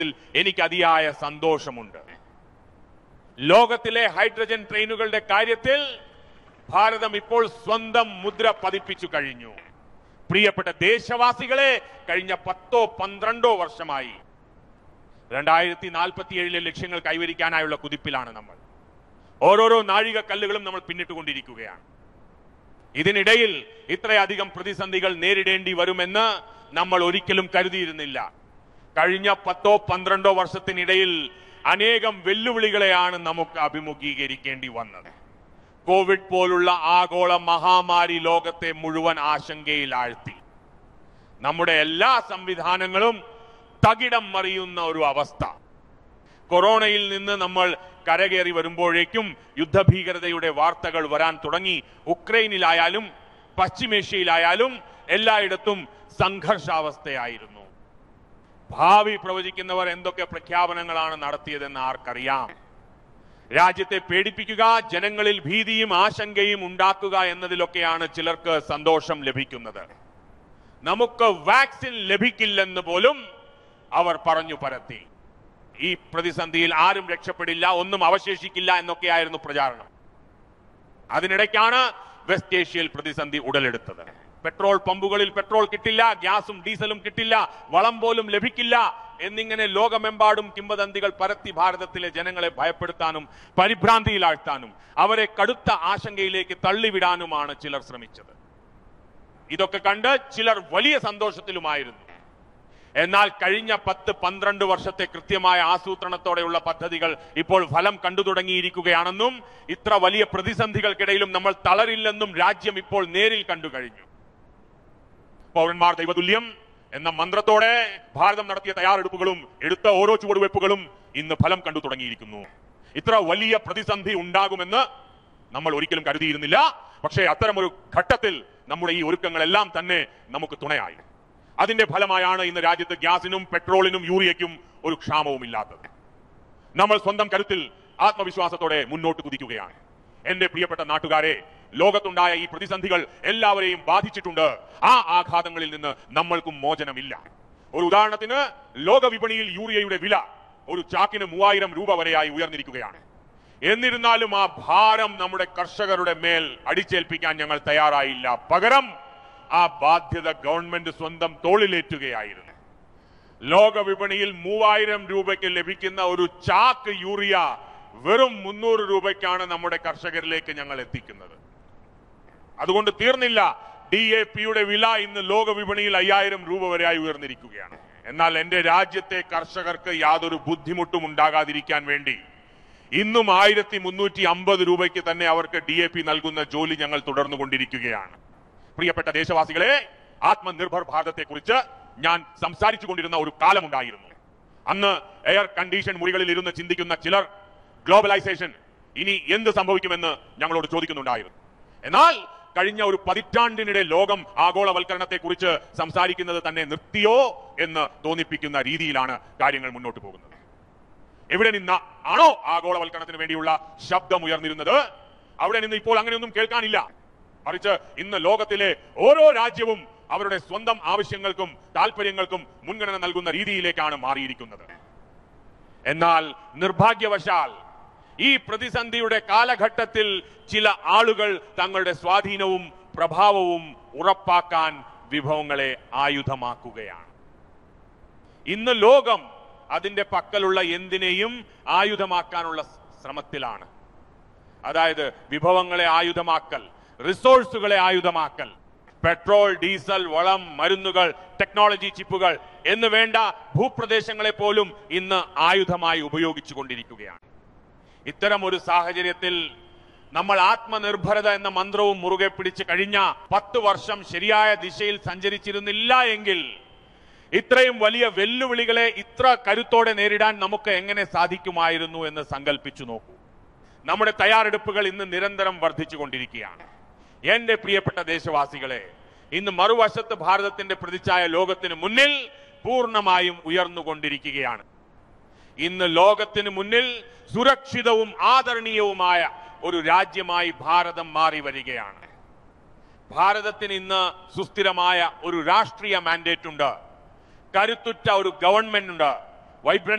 എനിക്ക് അതിയായ സന്തോഷമുണ്ട് ലോകത്തിലെ ഹൈഡ്രജൻ ട്രെയിനുകളുടെ കാര്യത്തിൽ ഭാരതം ഇപ്പോൾ സ്വന്തം മുദ്ര പതിപ്പിച്ചു കഴിഞ്ഞു പ്രിയപ്പെട്ട ദേശവാസികളെ കഴിഞ്ഞ പത്തോ പന്ത്രണ്ടോ വർഷമായി രണ്ടായിരത്തി നാൽപ്പത്തി ഏഴിലെ ലക്ഷ്യങ്ങൾ കൈവരിക്കാനായുള്ള കുതിപ്പിലാണ് നമ്മൾ ഓരോരോ നാഴികക്കല്ലുകളും നമ്മൾ പിന്നിട്ടുകൊണ്ടിരിക്കുകയാണ് ഇതിനിടയിൽ ഇത്രയധികം പ്രതിസന്ധികൾ നേരിടേണ്ടി വരുമെന്ന് നമ്മൾ ഒരിക്കലും കരുതിയിരുന്നില്ല കഴിഞ്ഞ പത്തോ പന്ത്രണ്ടോ വർഷത്തിനിടയിൽ അനേകം വെല്ലുവിളികളെയാണ് നമുക്ക് അഭിമുഖീകരിക്കേണ്ടി വന്നത് കോവിഡ് പോലുള്ള ആഗോള മഹാമാരി ലോകത്തെ മുഴുവൻ ആശങ്കയിലാഴ്ത്തി നമ്മുടെ എല്ലാ സംവിധാനങ്ങളും തകിടം മറിയുന്ന ഒരു അവസ്ഥ കൊറോണയിൽ നിന്ന് നമ്മൾ കരകയറി വരുമ്പോഴേക്കും യുദ്ധഭീകരതയുടെ വാർത്തകൾ വരാൻ തുടങ്ങി ഉക്രൈനിലായാലും പശ്ചിമേഷ്യയിലായാലും എല്ലായിടത്തും സംഘർഷാവസ്ഥയായിരുന്നു ഭാവി പ്രവചിക്കുന്നവർ എന്തൊക്കെ പ്രഖ്യാപനങ്ങളാണ് നടത്തിയതെന്ന് ആർക്കറിയാം രാജ്യത്തെ പേടിപ്പിക്കുക ജനങ്ങളിൽ ഭീതിയും ആശങ്കയും ഉണ്ടാക്കുക എന്നതിലൊക്കെയാണ് ചിലർക്ക് സന്തോഷം ലഭിക്കുന്നത് നമുക്ക് വാക്സിൻ ലഭിക്കില്ലെന്ന് പോലും അവർ പറഞ്ഞു പരത്തി ഈ പ്രതിസന്ധിയിൽ ആരും രക്ഷപ്പെടില്ല ഒന്നും അവശേഷിക്കില്ല എന്നൊക്കെയായിരുന്നു പ്രചാരണം അതിനിടയ്ക്കാണ് വെസ്റ്റ് ഏഷ്യയിൽ പ്രതിസന്ധി ഉടലെടുത്തത് പെട്രോൾ പമ്പുകളിൽ പെട്രോൾ കിട്ടില്ല ഗ്യാസും ഡീസലും കിട്ടില്ല വളം പോലും ലഭിക്കില്ല എന്നിങ്ങനെ ലോകമെമ്പാടും കിംവദന്തികൾ പരത്തി ഭാരതത്തിലെ ജനങ്ങളെ ഭയപ്പെടുത്താനും പരിഭ്രാന്തിയിലാഴ്ത്താനും അവരെ കടുത്ത ആശങ്കയിലേക്ക് തള്ളിവിടാനുമാണ് ചിലർ ശ്രമിച്ചത് ഇതൊക്കെ കണ്ട് ചിലർ വലിയ സന്തോഷത്തിലുമായിരുന്നു എന്നാൽ കഴിഞ്ഞ പത്ത് പന്ത്രണ്ട് വർഷത്തെ കൃത്യമായ ആസൂത്രണത്തോടെയുള്ള പദ്ധതികൾ ഇപ്പോൾ ഫലം കണ്ടു തുടങ്ങിയിരിക്കുകയാണെന്നും ഇത്ര വലിയ പ്രതിസന്ധികൾക്കിടയിലും നമ്മൾ തളരില്ലെന്നും രാജ്യം ഇപ്പോൾ നേരിൽ കണ്ടു കഴിഞ്ഞു പൗരന്മാർ ദൈവതുല്യം എന്ന മന്ത്രത്തോടെ ഭാരതം നടത്തിയ തയ്യാറെടുപ്പുകളും എടുത്ത ഓരോ ചുവടുവയ്പ്പുകളും ഇന്ന് ഫലം കണ്ടു തുടങ്ങിയിരിക്കുന്നു ഇത്ര വലിയ പ്രതിസന്ധി ഉണ്ടാകുമെന്ന് നമ്മൾ ഒരിക്കലും കരുതിയിരുന്നില്ല പക്ഷേ അത്തരമൊരു ഘട്ടത്തിൽ നമ്മുടെ ഈ ഒരുക്കങ്ങളെല്ലാം തന്നെ നമുക്ക് തുണയായി അതിന്റെ ഫലമായാണ് ഇന്ന് രാജ്യത്ത് ഗ്യാസിനും പെട്രോളിനും യൂറിയയ്ക്കും ഒരു ക്ഷാമവും ഇല്ലാത്തത് നമ്മൾ സ്വന്തം കരുത്തിൽ ആത്മവിശ്വാസത്തോടെ മുന്നോട്ട് കുതിക്കുകയാണ് എന്റെ പ്രിയപ്പെട്ട നാട്ടുകാരെ ലോകത്തുണ്ടായ ഈ പ്രതിസന്ധികൾ എല്ലാവരെയും ബാധിച്ചിട്ടുണ്ട് ആ ആഘാതങ്ങളിൽ നിന്ന് നമ്മൾക്കും മോചനമില്ല ഒരു ഉദാഹരണത്തിന് ലോക വിപണിയിൽ യൂറിയയുടെ വില ഒരു ചാക്കിന് മൂവായിരം രൂപ വരെയായി ഉയർന്നിരിക്കുകയാണ് എന്നിരുന്നാലും ആ ഭാരം നമ്മുടെ കർഷകരുടെ മേൽ അടിച്ചേൽപ്പിക്കാൻ ഞങ്ങൾ തയ്യാറായില്ല പകരം ആ ബാധ്യത ഗവൺമെന്റ് സ്വന്തം തോളിലേറ്റുകയായിരുന്നു ലോക വിപണിയിൽ മൂവായിരം രൂപയ്ക്ക് ലഭിക്കുന്ന ഒരു ചാക്ക് യൂറിയ വെറും മുന്നൂറ് രൂപയ്ക്കാണ് നമ്മുടെ കർഷകരിലേക്ക് ഞങ്ങൾ എത്തിക്കുന്നത് അതുകൊണ്ട് തീർന്നില്ല ഡി എ പിയുടെ വില ഇന്ന് ലോക വിപണിയിൽ അയ്യായിരം രൂപ വരെയായി ഉയർന്നിരിക്കുകയാണ് എന്നാൽ എന്റെ രാജ്യത്തെ കർഷകർക്ക് യാതൊരു ബുദ്ധിമുട്ടും ഉണ്ടാകാതിരിക്കാൻ വേണ്ടി ഇന്നും ആയിരത്തി മുന്നൂറ്റി അമ്പത് രൂപയ്ക്ക് തന്നെ അവർക്ക് ഡി എ പി നൽകുന്ന ജോലി ഞങ്ങൾ തുടർന്നുകൊണ്ടിരിക്കുകയാണ് പ്രിയപ്പെട്ട ദേശവാസികളെ ആത്മനിർഭർ ഭാരതത്തെ കുറിച്ച് ഞാൻ സംസാരിച്ചു കൊണ്ടിരുന്ന ഒരു കാലമുണ്ടായിരുന്നു അന്ന് എയർ കണ്ടീഷൻ മുറികളിൽ ഇരുന്ന് ചിന്തിക്കുന്ന ചിലർ ഗ്ലോബലൈസേഷൻ ഇനി എന്ത് സംഭവിക്കുമെന്ന് ഞങ്ങളോട് ചോദിക്കുന്നുണ്ടായിരുന്നു എന്നാൽ കഴിഞ്ഞ ഒരു പതിറ്റാണ്ടിനിടെ ലോകം ആഗോളവൽക്കരണത്തെ കുറിച്ച് സംസാരിക്കുന്നത് തന്നെ നിർത്തിയോ എന്ന് തോന്നിപ്പിക്കുന്ന രീതിയിലാണ് കാര്യങ്ങൾ മുന്നോട്ട് പോകുന്നത് എവിടെ നിന്ന ആണോ ആഗോളവൽക്കരണത്തിന് വേണ്ടിയുള്ള ശബ്ദം ഉയർന്നിരുന്നത് അവിടെ നിന്ന് ഇപ്പോൾ അങ്ങനെയൊന്നും കേൾക്കാനില്ല മറിച്ച് ഇന്ന് ലോകത്തിലെ ഓരോ രാജ്യവും അവരുടെ സ്വന്തം ആവശ്യങ്ങൾക്കും താല്പര്യങ്ങൾക്കും മുൻഗണന നൽകുന്ന രീതിയിലേക്കാണ് മാറിയിരിക്കുന്നത് എന്നാൽ നിർഭാഗ്യവശാൽ ഈ പ്രതിസന്ധിയുടെ കാലഘട്ടത്തിൽ ചില ആളുകൾ തങ്ങളുടെ സ്വാധീനവും പ്രഭാവവും ഉറപ്പാക്കാൻ വിഭവങ്ങളെ ആയുധമാക്കുകയാണ് ഇന്ന് ലോകം അതിന്റെ പക്കലുള്ള എന്തിനേയും ആയുധമാക്കാനുള്ള ശ്രമത്തിലാണ് അതായത് വിഭവങ്ങളെ ആയുധമാക്കൽ റിസോഴ്സുകളെ ആയുധമാക്കൽ പെട്രോൾ ഡീസൽ വളം മരുന്നുകൾ ടെക്നോളജി ചിപ്പുകൾ എന്ന് വേണ്ട ഭൂപ്രദേശങ്ങളെ പോലും ഇന്ന് ആയുധമായി ഉപയോഗിച്ചു കൊണ്ടിരിക്കുകയാണ് ഇത്തരം ഒരു സാഹചര്യത്തിൽ നമ്മൾ ആത്മനിർഭരത എന്ന മന്ത്രവും മുറുകെ പിടിച്ച് കഴിഞ്ഞ പത്ത് വർഷം ശരിയായ ദിശയിൽ സഞ്ചരിച്ചിരുന്നില്ല എങ്കിൽ ഇത്രയും വലിയ വെല്ലുവിളികളെ ഇത്ര കരുത്തോടെ നേരിടാൻ നമുക്ക് എങ്ങനെ സാധിക്കുമായിരുന്നു എന്ന് സങ്കല്പിച്ചു നോക്കൂ നമ്മുടെ തയ്യാറെടുപ്പുകൾ ഇന്ന് നിരന്തരം വർദ്ധിച്ചുകൊണ്ടിരിക്കുകയാണ് എന്റെ പ്രിയപ്പെട്ട ദേശവാസികളെ ഇന്ന് മറുവശത്ത് ഭാരതത്തിന്റെ പ്രതിച്ഛായ ലോകത്തിന് മുന്നിൽ പൂർണ്ണമായും ഉയർന്നുകൊണ്ടിരിക്കുകയാണ് ഇന്ന് ലോകത്തിന് മുന്നിൽ സുരക്ഷിതവും ആദരണീയവുമായ ഒരു രാജ്യമായി ഭാരതം മാറി വരികയാണ് ഭാരതത്തിന് ഇന്ന് സുസ്ഥിരമായ ഒരു രാഷ്ട്രീയ മാൻഡേറ്റ് ഉണ്ട് കരുത്തുറ്റ ഒരു ഗവൺമെന്റ് ഉണ്ട് വൈബ്രന്റ്